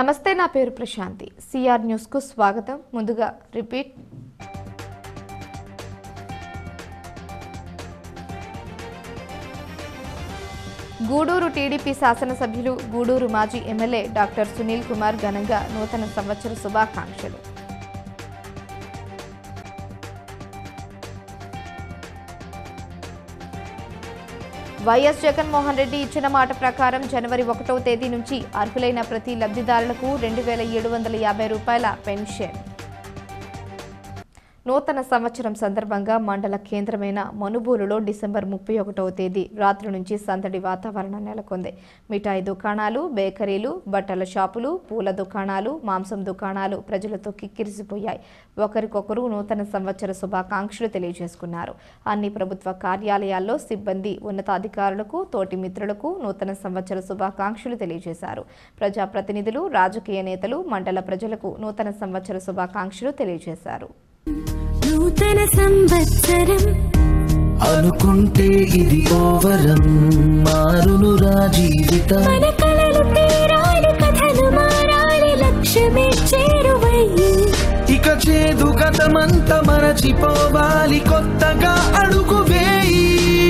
నమస్తే నా పేరు ప్రశాంతి సిఆర్ న్యూస్కు స్వాగతం ముందుగా రిపీట్ గూడూరు టీడీపీ శాసనసభ్యులు గూడూరు మాజీ ఎమ్మెల్యే డాక్టర్ సునీల్ కుమార్ ఘనంగా నూతన సంవత్సర శుభాకాంక్షలు వైఎస్ జగన్మోహన్ రెడ్డి ఇచ్చిన మాట ప్రకారం జనవరి ఒకటవ తేదీ నుంచి అర్హులైన ప్రతి లబ్ధిదారులకు రెండు వేల ఏడు వందల యాభై రూపాయల పెన్షన్ నూతన సంవత్సరం సందర్భంగా మండల కేంద్రమైన మనుబూలులో డిసెంబర్ ముప్పై ఒకటవ తేదీ రాత్రి నుంచి సందడి వాతావరణం నెలకొంది మిఠాయి దుకాణాలు బేకరీలు బట్టల షాపులు పూల దుకాణాలు మాంసం దుకాణాలు ప్రజలతో కిక్కిరిసిపోయాయి ఒకరికొకరు నూతన సంవత్సర శుభాకాంక్షలు తెలియజేసుకున్నారు అన్ని ప్రభుత్వ కార్యాలయాల్లో సిబ్బంది ఉన్నతాధికారులకు తోటి మిత్రులకు నూతన సంవత్సర శుభాకాంక్షలు తెలియజేశారు ప్రజాప్రతినిధులు రాజకీయ నేతలు మండల ప్రజలకు నూతన సంవత్సర శుభాకాంక్షలు తెలియజేశారు నూతన సంవత్సరం అనుకుంటే ఇది ఓవరం మారునురా జీవితం మన కలలు తీరాలి కథలు మారాలి లక్ష్యమే చేరువయ్యి ఇక చేదు గతమంత మరచిపోవాలి కొత్తగా అడుగు వేయి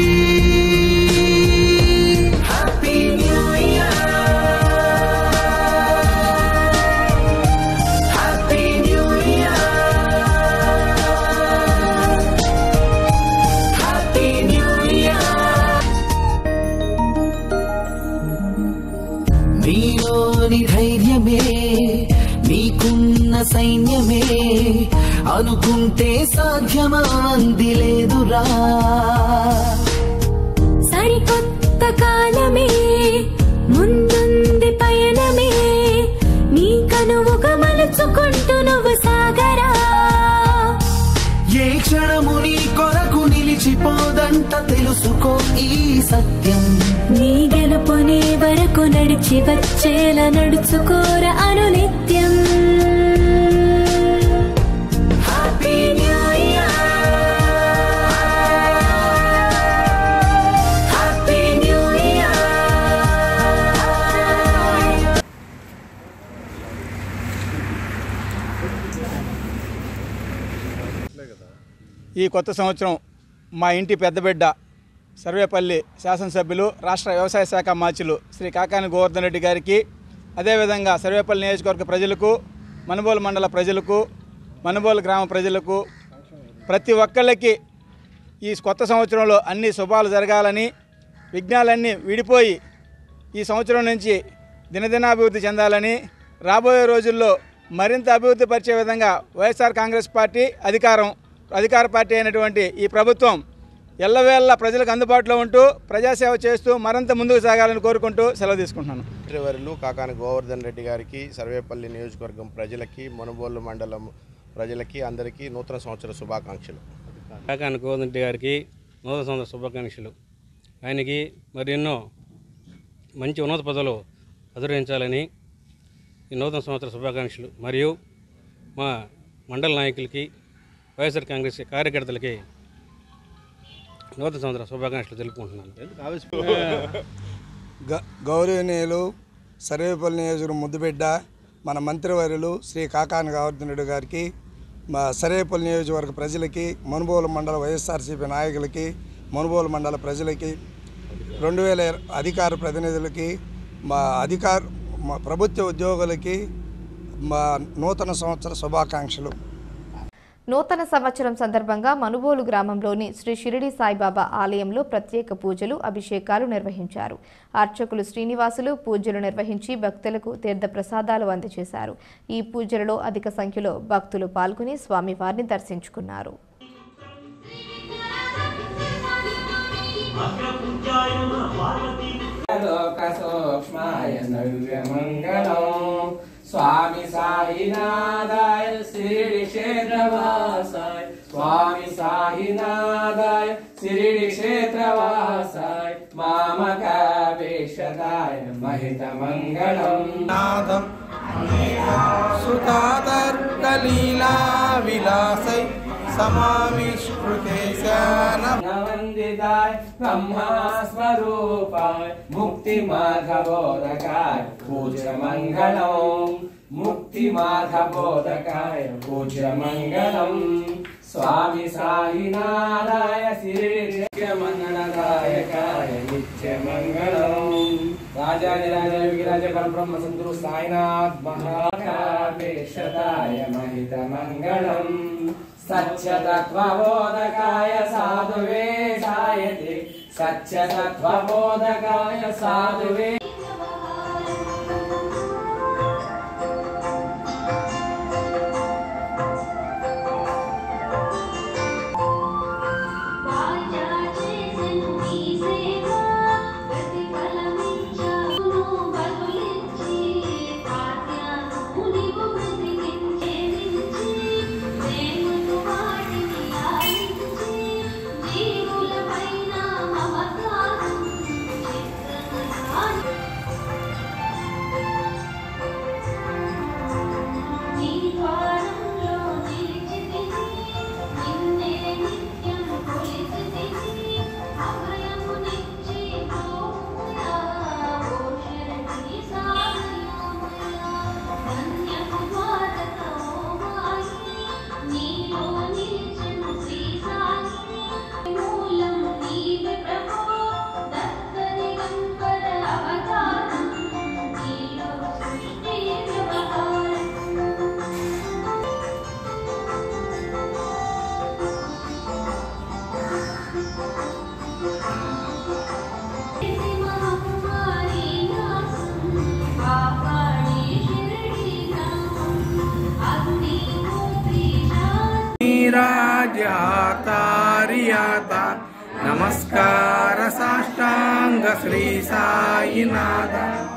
happy new year happy new year happy new year నీలోని ధైర్యమే నీకున్న సైన్యమే అనుకుంటే సాధ్యమా అంది లేదురా సరికొత్త కాలమే ముందుంది పయనమే నీ కనువుగా మలుచుకుంటూ నువ్వు సాగరా ఏ క్షణము నీ కొరకు నిలిచిపోదంట తెలుసుకో ఈ సత్యం నీ గెలుపునే వరకు నడిచి వచ్చేలా నడుచుకోర అనునిత్యం happy new year happy new year ఈ కొత్త సంవత్సరం మా ఇంటి పెద్ద బిడ్డ సర్వేపల్లి శాసనసభ్యులు రాష్ట్ర వ్యవసాయ శాఖ మార్చులు శ్రీ కాకాని గోవర్ధన్ రెడ్డి గారికి అదేవిధంగా సర్వేపల్లి నియోజకవర్గ ప్రజలకు మనుబోలు మండల ప్రజలకు మనుబోలు గ్రామ ప్రజలకు ప్రతి ఒక్కళ్ళకి ఈ కొత్త సంవత్సరంలో అన్ని శుభాలు జరగాలని విఘ్నాలన్నీ విడిపోయి ఈ సంవత్సరం నుంచి దినదినాభివృద్ధి చెందాలని రాబోయే రోజుల్లో మరింత అభివృద్ధి పరిచే విధంగా వైఎస్ఆర్ కాంగ్రెస్ పార్టీ అధికారం అధికార పార్టీ అయినటువంటి ఈ ప్రభుత్వం ఎల్లవేళ ప్రజలకు అందుబాటులో ఉంటూ ప్రజాసేవ చేస్తూ మరింత ముందుకు సాగాలని కోరుకుంటూ సెలవు తీసుకుంటున్నాను మంత్రివర్యులు కాకాని గోవర్ధన్ రెడ్డి గారికి సర్వేపల్లి నియోజకవర్గం ప్రజలకి మనుబోలు మండలం ప్రజలకి అందరికీ నూతన సంవత్సర శుభాకాంక్షలు కాకాని గోవింద్ గారికి నూతన సంవత్సర శుభాకాంక్షలు ఆయనకి మరి ఎన్నో మంచి ఉన్నత పదవులు అధిరోహించాలని ఈ నూతన సంవత్సర శుభాకాంక్షలు మరియు మా మండల నాయకులకి వైఎస్ఆర్ కాంగ్రెస్ కార్యకర్తలకి నూతన సంవత్సర శుభాకాంక్షలు తెలుపుకుంటున్నాను గ- గౌరవనీయులు సర్వేపల్లి నియోజకవర్గం ముద్దుబిడ్డ మన మంత్రివర్యులు శ్రీ కాకాని గవర్ధనుడు గారికి మా సర్వేపల్లి నియోజకవర్గ ప్రజలకి మనుబోలు మండల వైఎస్ఆర్సీపీ నాయకులకి మనుబోలు మండల ప్రజలకి రెండు వేల అధికార ప్రతినిధులకి మా అధికార మా ప్రభుత్వ ఉద్యోగులకి మా నూతన సంవత్సర శుభాకాంక్షలు నూతన సంవత్సరం సందర్భంగా మనుబోలు గ్రామంలోని శ్రీ షిరిడి సాయిబాబా ఆలయంలో ప్రత్యేక పూజలు అభిషేకాలు నిర్వహించారు అర్చకులు శ్రీనివాసులు పూజలు నిర్వహించి భక్తులకు తీర్థ ప్రసాదాలు అందజేశారు ఈ పూజలలో అధిక సంఖ్యలో భక్తులు పాల్గొని స్వామివారిని దర్శించుకున్నారు లోకసూక్ష్మాయ నవ్యమంగళం స్వామి సాయినాథాయ శిరిడి క్షేత్రవాసాయ స్వామి సాయినాథాయ శిరిడి క్షేత్రవాసాయ మామకాపేక్షదాయ మహిత మంగళం నాదం సుతాదర్కలీలా విలాసై సమావిష్కృతే శాన వందే ललिताय ब्रह्मा स्वरूपाय मुक्तिमार्गबोधकाय पूज्यमङ्गलम् मुक्तिमार्गबोधकाय पूज्यमङ्गलम् स्वामी साईनाथाय श्रीमङ्गलदायकाय नित्यमङ्गलम् राजाधिराज विराज परब्रह्म सद्गुरु साईनाथ महाकापेक्षताय महितमङ्गलम् सत्यतत्त्वबोधकाय साधुवेशाय ते सत्यतत्त्वबोधकाय साधुवे రాజ్యాతార్యాత నమస్కార సాష్టాంగ శ్రీ సాయినాథ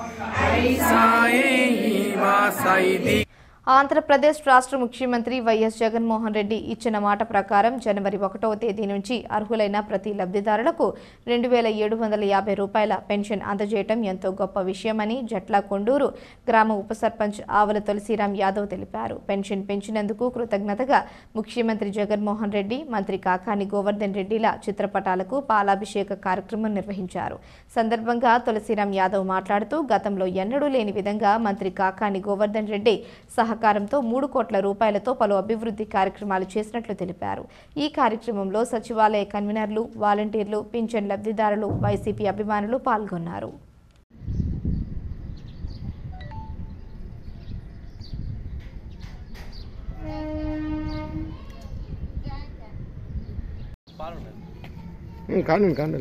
సాయి మా సాయి ఆంధ్రప్రదేశ్ రాష్ట్ర ముఖ్యమంత్రి వైఎస్ జగన్మోహన్ రెడ్డి ఇచ్చిన మాట ప్రకారం జనవరి ఒకటవ తేదీ నుంచి అర్హులైన ప్రతి లబ్ధిదారులకు రెండు వేల ఏడు వందల యాభై రూపాయల పెన్షన్ అందజేయటం ఎంతో గొప్ప విషయమని జట్ల కొండూరు గ్రామ ఉప సర్పంచ్ ఆవల తులసిరాం యాదవ్ తెలిపారు పెన్షన్ పెంచినందుకు కృతజ్ఞతగా ముఖ్యమంత్రి జగన్మోహన్ రెడ్డి మంత్రి కాకాని గోవర్ధన్ రెడ్డిల చిత్రపటాలకు పాలాభిషేక కార్యక్రమం నిర్వహించారు సందర్భంగా తులసిరాం యాదవ్ మాట్లాడుతూ గతంలో ఎన్నడూ లేని విధంగా మంత్రి కాకాని గోవర్ధన్ రెడ్డి సహకారంతో మూడు కోట్ల రూపాయలతో పలు అభివృద్ధి కార్యక్రమాలు చేసినట్లు తెలిపారు ఈ కార్యక్రమంలో సచివాలయ కన్వీనర్లు వాలంటీర్లు పింఛన్ లబ్ధిదారులు వైసీపీ అభిమానులు పాల్గొన్నారు కానీ కానీ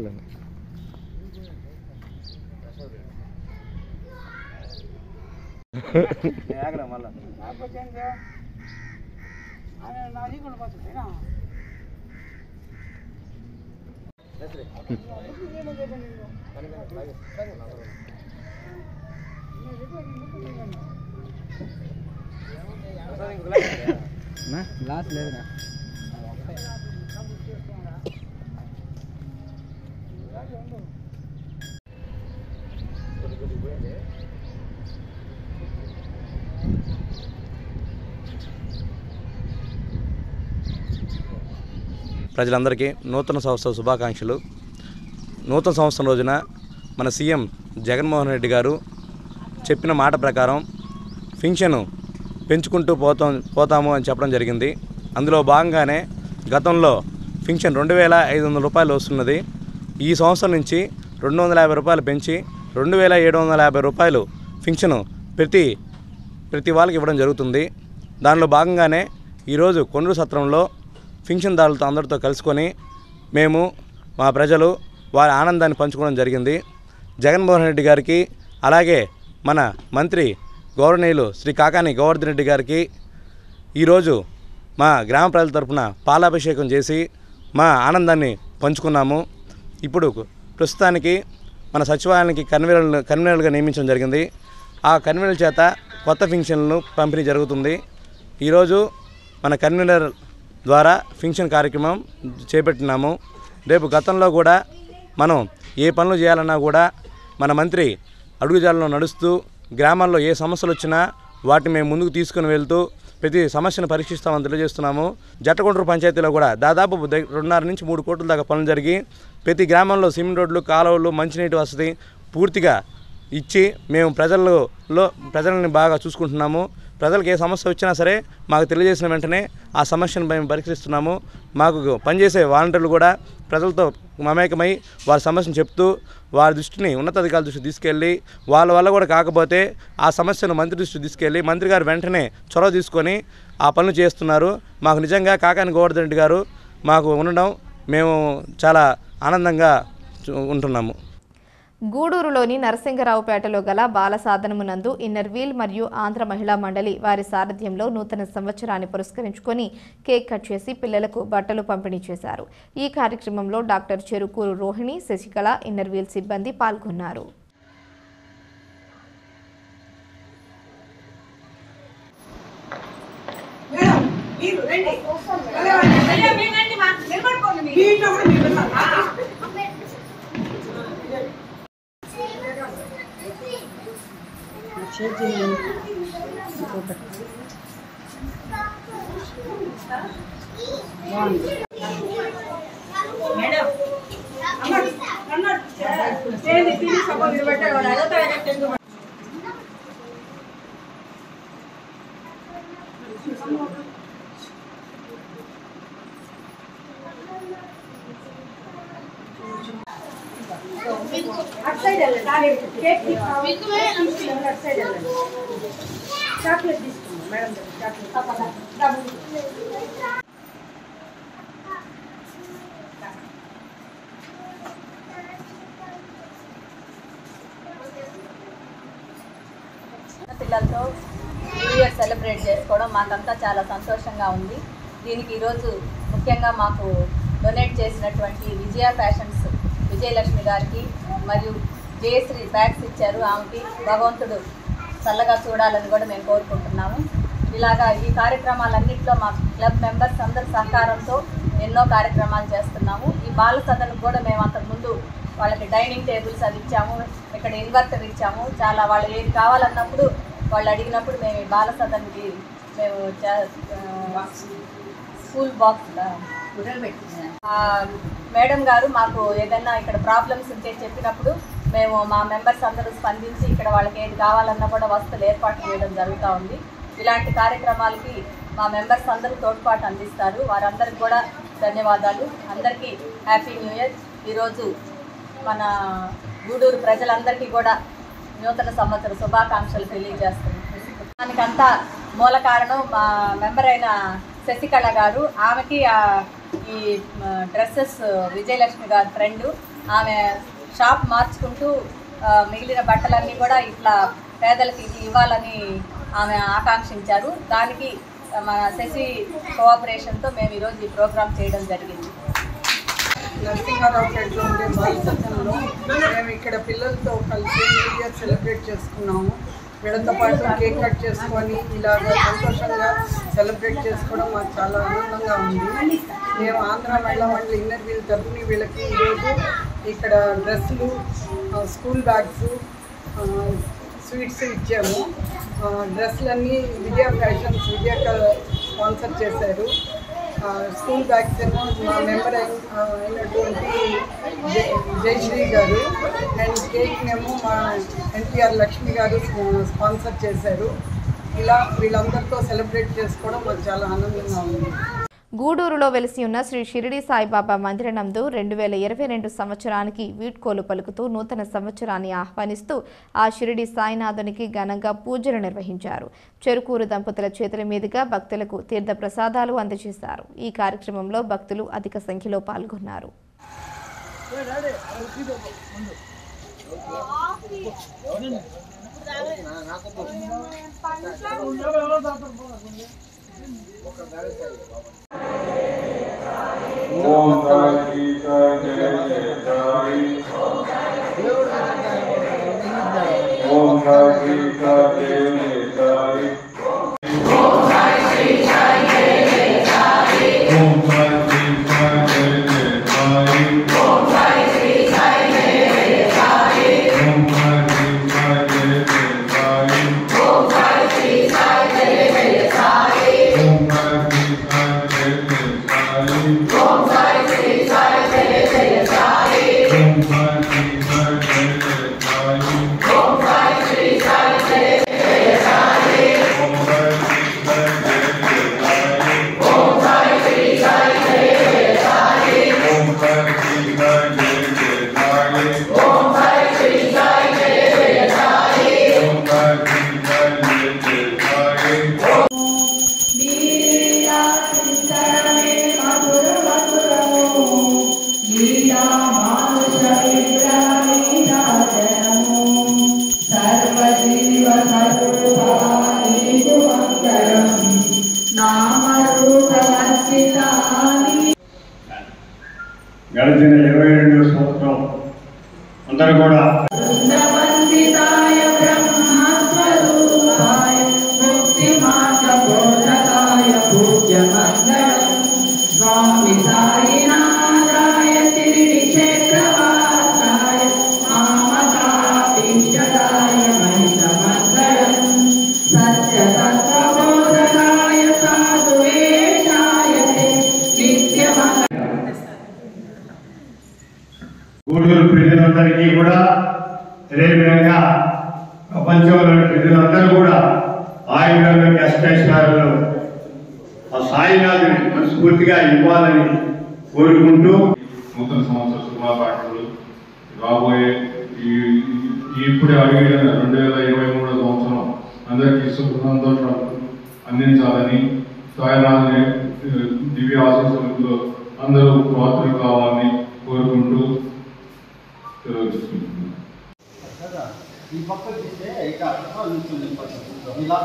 ప్రజలందరికీ నూతన సంవత్సర శుభాకాంక్షలు నూతన సంవత్సరం రోజున మన సీఎం జగన్మోహన్ రెడ్డి గారు చెప్పిన మాట ప్రకారం పింఛను పెంచుకుంటూ పోతాం పోతాము అని చెప్పడం జరిగింది అందులో భాగంగానే గతంలో పింఛన్ రెండు వేల ఐదు వందల రూపాయలు వస్తున్నది ఈ సంవత్సరం నుంచి రెండు వందల యాభై రూపాయలు పెంచి రెండు వేల ఏడు వందల యాభై రూపాయలు పింఛను ప్రతి ప్రతి వాళ్ళకి ఇవ్వడం జరుగుతుంది దానిలో భాగంగానే ఈరోజు కొండూరు సత్రంలో పింఛన్దారులతో అందరితో కలుసుకొని మేము మా ప్రజలు వారి ఆనందాన్ని పంచుకోవడం జరిగింది జగన్మోహన్ రెడ్డి గారికి అలాగే మన మంత్రి గౌరవనీయులు శ్రీ కాకాని గోవర్ధన్ రెడ్డి గారికి ఈరోజు మా గ్రామ ప్రజల తరపున పాలాభిషేకం చేసి మా ఆనందాన్ని పంచుకున్నాము ఇప్పుడు ప్రస్తుతానికి మన సచివాలయానికి కన్వీనర్లు కన్వీనర్లుగా నియమించడం జరిగింది ఆ కన్వీనర్ చేత కొత్త పింఛన్లను పంపిణీ జరుగుతుంది ఈరోజు మన కన్వీనర్ ద్వారా పింఛన్ కార్యక్రమం చేపట్టినాము రేపు గతంలో కూడా మనం ఏ పనులు చేయాలన్నా కూడా మన మంత్రి అడుగుజాలలో నడుస్తూ గ్రామాల్లో ఏ సమస్యలు వచ్చినా వాటిని మేము ముందుకు తీసుకుని వెళ్తూ ప్రతి సమస్యను పరీక్షిస్తామని తెలియజేస్తున్నాము జట్టగుంటూరు పంచాయతీలో కూడా దాదాపు ద- రెండున్నర నుంచి మూడు కోట్ల దాకా పనులు జరిగి ప్రతి గ్రామంలో సిమెంట్ రోడ్లు కాలువలు మంచినీటి వసతి పూర్తిగా ఇచ్చి మేము ప్రజల్లో ప్రజలని బాగా చూసుకుంటున్నాము ప్రజలకు ఏ సమస్య వచ్చినా సరే మాకు తెలియజేసిన వెంటనే ఆ సమస్యను మేము పరిష్కరిస్తున్నాము మాకు పనిచేసే వాలంటీర్లు కూడా ప్రజలతో మమేకమై వారి సమస్యను చెప్తూ వారి దృష్టిని ఉన్నతాధికారుల దృష్టికి తీసుకెళ్ళి వాళ్ళ వల్ల కూడా కాకపోతే ఆ సమస్యను మంత్రి దృష్టికి తీసుకెళ్ళి మంత్రి గారు వెంటనే చొరవ తీసుకొని ఆ పనులు చేస్తున్నారు మాకు నిజంగా కాకాని గోవర్ధన్ రెడ్డి గారు మాకు ఉండడం మేము చాలా ఆనందంగా చూ- ఉంటున్నాము గూడూరులోని నరసింగరావుపేటలో గల బాల సాధనమునందు ఇన్నర్ వీల్ మరియు ఆంధ్ర మహిళా మండలి వారి సారథ్యంలో నూతన సంవత్సరాన్ని పురస్కరించుకొని కేక్ కట్ చేసి పిల్లలకు బట్టలు పంపిణీ చేశారు ఈ కార్యక్రమంలో doctor Cherukuru Rohini Sasikala inner wheel సిబ్బంది పాల్గొన్నారు పిల్లలతో న్యూ ఇయర్ సెలబ్రేట్ చేసుకోవడం మాకంతా చాలా సంతోషంగా ఉంది దీనికి ఈరోజు ముఖ్యంగా మాకు డొనేట్ చేసినటువంటి విజయ ఫ్యాషన్స్ విజయలక్ష్మి గారికి మరియు జయశ్రీ బ్యాగ్స్ ఇచ్చారు ఆమెకి భగవంతుడు చల్లగా చూడాలని కూడా మేము కోరుకుంటున్నాము ఇలాగా ఈ కార్యక్రమాలన్నింటిలో మా క్లబ్ మెంబర్స్ అందరి సహకారంతో ఎన్నో కార్యక్రమాలు చేస్తున్నాము ఈ బాల సదనకు కూడా మేము అంతకుముందు వాళ్ళకి డైనింగ్ టేబుల్స్ అది ఇచ్చాము ఇక్కడ ఇన్వర్టర్ ఇచ్చాము చాలా వాళ్ళు ఏది కావాలన్నప్పుడు వాళ్ళు అడిగినప్పుడు మేము ఈ బాల సదన్కి మేము చే- ఆ, స్కూల్ బాక్స్ ఆ, మేడం గారు మాకు ఏదైనా ఇక్కడ ప్రాబ్లమ్స్ ఉంటే చెప్పినప్పుడు మేము మా మెంబర్స్ అందరూ స్పందించి ఇక్కడ వాళ్ళకి ఏది కావాలన్నా కూడా వస్తువులు ఏర్పాటు చేయడం జరుగుతూ ఉంది ఇలాంటి కార్యక్రమాలకి మా మెంబర్స్ అందరూ తోడ్పాటు అందిస్తారు వారందరికి కూడా ధన్యవాదాలు అందరికీ హ్యాపీ న్యూ ఇయర్ ఈరోజు మన గూడూరు ప్రజలందరికీ కూడా నూతన సంవత్సర శుభాకాంక్షలు తెలియజేస్తున్నాం దానికంతా మూల కారణం మా మెంబర్ అయిన శశికళ గారు ఆమెకి ఆ, ఈ డ్రెస్సెస్ విజయలక్ష్మి గారి ఫ్రెండ్ ఆమె షాప్ మార్చుకుంటూ ఆ, మిగిలిన బట్టలన్నీ కూడా ఇట్లా పేదలకి ఇది ఇవ్వాలని ఆమె ఆకాంక్షించారు దానికి ఆ, మన శశి కోఆపరేషన్తో మేము ఈరోజు ఈ ప్రోగ్రామ్ చేయడం జరిగింది నరసింహారావుపేటలో ఉండే బాలసత్యంలో మేము ఇక్కడ పిల్లలతో కలిసి న్యూ ఇయర్ సెలబ్రేట్ చేసుకున్నాము వీళ్ళతో పాటు కేక్ కట్ చేసుకొని ఇలాగ సంతోషంగా సెలబ్రేట్ చేసుకోవడం మాకు చాలా ఆనందంగా ఉంది మేము ఆంధ్ర మహిళా మండలి ఇన్నర్ వీల్ తరఫున వీళ్ళకి ఈరోజు ఇక్కడ డ్రెస్సులు ఆ, స్కూల్ బ్యాగ్స్ ఆ, స్వీట్స్ ఇచ్చాము ఆ, డ్రెస్సులన్నీ విజయ ఫ్యాషన్స్ విజయ స్పాన్సర్ చేశారు ఆ, స్కూల్ బ్యాగ్స్ ఏమో మా మెంబర్ అయిన ఆ, అయినటువంటి జై జయశ్రీ గారు అండ్ కేక్ ఏమో మా ఎన్టీఆర్ లక్ష్మి గారు స్పా- స్పాన్సర్ చేశారు ఇలా వీళ్ళందరితో సెలబ్రేట్ చేసుకోవడం మాకు చాలా ఆనందంగా ఉంది గూడూరులో వెలిసి ఉన్న శ్రీ షిరిడి సాయిబాబా మందిరనందు రెండు వేల ఇరవై రెండు సంవత్సరానికి వీడ్కోలు పలుకుతూ నూతన సంవత్సరాన్ని ఆహ్వానిస్తూ ఆ షిరిడి సాయినాథునికి ఘనంగా పూజలు నిర్వహించారు చెరుకూరు దంపతుల చేతుల మీదుగా భక్తులకు తీర్థ ప్రసాదాలు అందజేశారు ఈ కార్యక్రమంలో భక్తులు అధిక సంఖ్యలో పాల్గొన్నారు ఓం సాయి జయ జయ సాయి ఓం సాయి జయ జయ సాయి ఓం సాయి జయ జయ సాయి ఓం సాయి జయ జయ సాయి గడిచిన ఇరవై రెండు సంవత్సరం అందరూ కూడా స్వామి సాయినాథాయ తిరిడి చక్రవాసాయ మామకాపీష్టదాయ మహిషమంగళం సత్యతత్వబోధకాయ సాధువేషాయ నిత్యమంగళం గూడూరు ప్రజలందరికీ కూడా అదేవిధంగా ప్రపంచంలోని ప్రజలందరూ కూడా ఆయుర్వేద అష్టైశ్వర్యాలు ఆ సాయినాథుని మనస్ఫూర్తిగా ఇవ్వాలని కోరుకుంటూ నూతన సంవత్సర శుభాకాంక్షలు రాబోయే ఈ ఈ ఇప్పుడే అడిగిన రెండు వేల ఇరవై మూడో సంవత్సరం అందరికీ సుఖ సంతోషాలు అందించాలని సాయినాథుని ఆ, దివ్య ఆశీస్సులతో అందరూ పాత్రలు కావాలని కోరుకుంటూ సెలవు ఈ పక్క తీస్తే ఇక నిల్చుంది ఇలా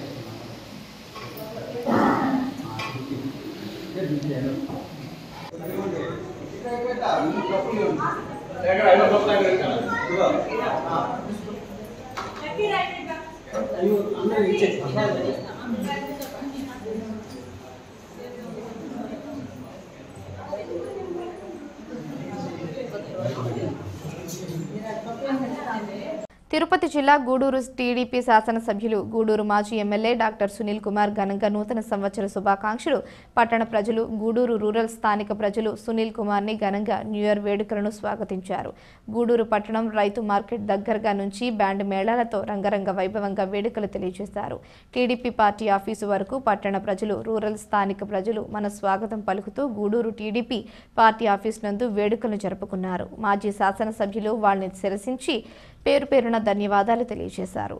తిరుపతి జిల్లా గూడూరు టీడీపీ శాసనసభ్యులు గూడూరు మాజీ ఎమ్మెల్యే డాక్టర్ సునీల్ కుమార్ ఘనంగా నూతన సంవత్సర శుభాకాంక్షలు పట్టణ ప్రజలు గూడూరు రూరల్ స్థానిక ప్రజలు సునీల్ కుమార్ని ఘనంగా న్యూ ఇయర్ వేడుకలను స్వాగతించారు గూడూరు పట్టణం రైతు మార్కెట్ దగ్గరగా నుంచి బ్యాండ్ మేళాలతో రంగరంగ వైభవంగా వేడుకలు తెలియజేశారు టీడీపీ పార్టీ ఆఫీసు వరకు పట్టణ ప్రజలు రూరల్ స్థానిక ప్రజలు మన స్వాగతం పలుకుతూ గూడూరు టీడీపీ పార్టీ ఆఫీస్ నందు వేడుకలను జరుపుకున్నారు మాజీ శాసనసభ్యులు వాళ్ళని శిరసించి పేరు పేరున ధన్యవాదాలు తెలియజేశారు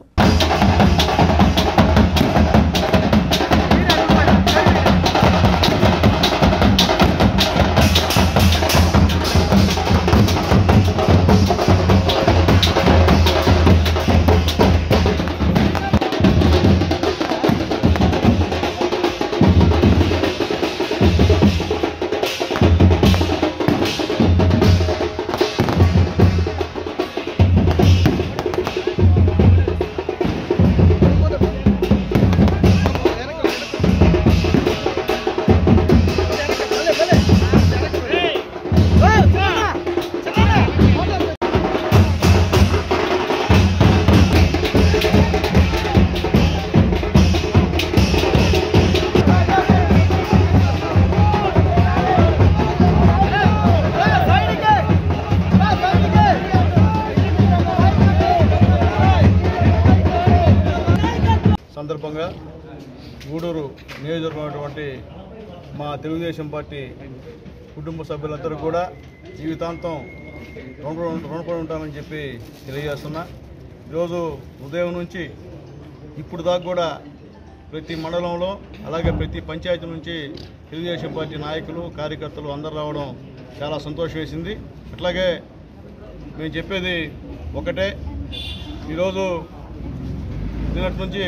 సందర్భంగా గూడూరు నియోజకవర్గమైనటువంటి మా తెలుగుదేశం పార్టీ కుటుంబ సభ్యులందరూ కూడా జీవితాంతం రుణపడి రుణపడి ఉంటామని చెప్పి తెలియజేస్తున్నా ఈరోజు ఉదయం నుంచి ఇప్పుడు దాకా కూడా ప్రతి మండలంలో అలాగే ప్రతి పంచాయతీ నుంచి తెలుగుదేశం పార్టీ నాయకులు కార్యకర్తలు అందరు రావడం చాలా సంతోషం వేసింది అట్లాగే మేము చెప్పేది ఒకటే ఈరోజు నిన్నటి నుంచి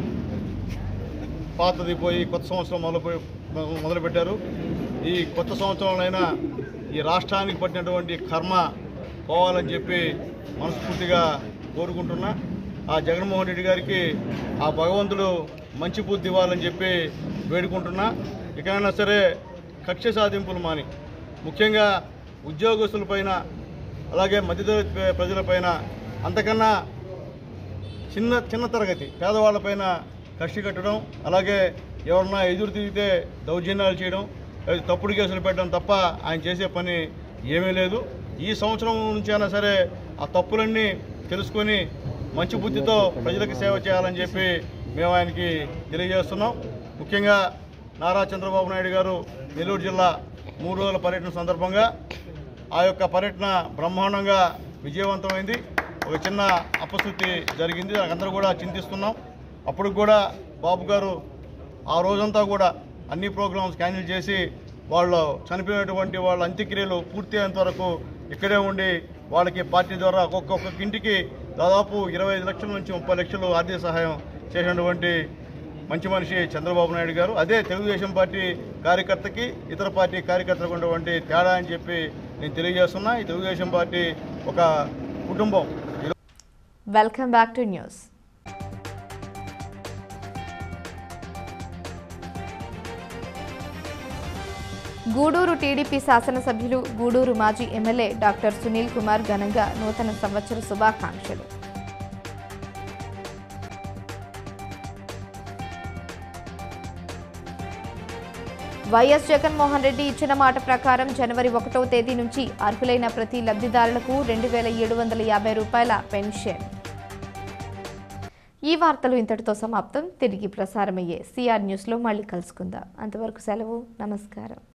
పాతది పోయి కొత్త సంవత్సరం మొదలుపోయి మొదలుపెట్టారు ఈ కొత్త సంవత్సరంలోనైనా ఈ రాష్ట్రానికి పట్టినటువంటి కర్మ పోవాలని చెప్పి మనస్ఫూర్తిగా కోరుకుంటున్నా ఆ జగన్మోహన్ రెడ్డి గారికి ఆ భగవంతుడు మంచి బుద్ధి ఇవ్వాలని చెప్పి వేడుకుంటున్నా ఇకనైనా సరే కక్ష సాధింపులు మాని ముఖ్యంగా ఉద్యోగస్తులపైన అలాగే మధ్యతరగతి ప్ర- ప్రజలపైన అంతకన్నా చిన్న చిన్న తరగతి పేదవాళ్ళపైన కక్షి కట్టడం అలాగే ఎవరన్నా ఎదురు తిరిగితే దౌర్జన్యాలు చేయడం లేదా తప్పుడు కేసులు పెట్టడం తప్ప ఆయన చేసే పని ఏమీ లేదు ఈ సంవత్సరం నుంచి అయినా సరే ఆ తప్పులన్నీ తెలుసుకొని మంచి బుద్ధితో ప్రజలకు సేవ చేయాలని చెప్పి మేము ఆయనకి తెలియజేస్తున్నాం ముఖ్యంగా నారా చంద్రబాబు నాయుడు గారు నెల్లూరు జిల్లా మూడు రోజుల పర్యటన సందర్భంగా ఆ యొక్క పర్యటన బ్రహ్మాండంగా విజయవంతమైంది ఒక చిన్న అపశృతి జరిగింది అందరూ కూడా చింతిస్తున్నాం అప్పుడు కూడా బాబు గారు ఆ రోజంతా కూడా అన్ని ప్రోగ్రామ్స్ క్యాన్సిల్ చేసి వాళ్ళు చనిపోయినటువంటి వాళ్ళ అంత్యక్రియలు పూర్తయ్యేంత వరకు ఇక్కడే ఉండి వాళ్ళకి పార్టీ ద్వారా ఒక్కొక్క ఇంటికి దాదాపు ఇరవై ఐదు లక్షల నుంచి ముప్పై లక్షలు ఆర్థిక సహాయం చేసినటువంటి మంచి మనిషి చంద్రబాబు నాయుడు గారు అదే తెలుగుదేశం పార్టీ కార్యకర్తకి ఇతర పార్టీ కార్యకర్తలకు ఉన్నటువంటి తేడా అని చెప్పి నేను తెలియజేస్తున్నా ఈ తెలుగుదేశం పార్టీ ఒక కుటుంబం welcome back to news Gudur TDP శాసనసభ్యులు గూడూరు మాజీ ఎమ్మెల్యే డాక్టర్ సునీల్ కుమార్ ఘనంగా నూతన సంవత్సర శుభాకాంక్షలు వైఎస్ జగన్మోహన్ రెడ్డి ఇచ్చిన మాట ప్రకారం జనవరి ఒకటవ తేదీ నుంచి అర్హులైన ప్రతి లబ్ధిదారులకు రెండు వేల ఏడు వందల యాభై రూపాయల పెన్షన్ ఈ వార్తలు ఇంతటితో సమాప్తం తిరిగి ప్రసారమయ్యే సిఆర్ న్యూస్లో మళ్ళీ కలుసుకుందాం అంతవరకు సెలవు నమస్కారం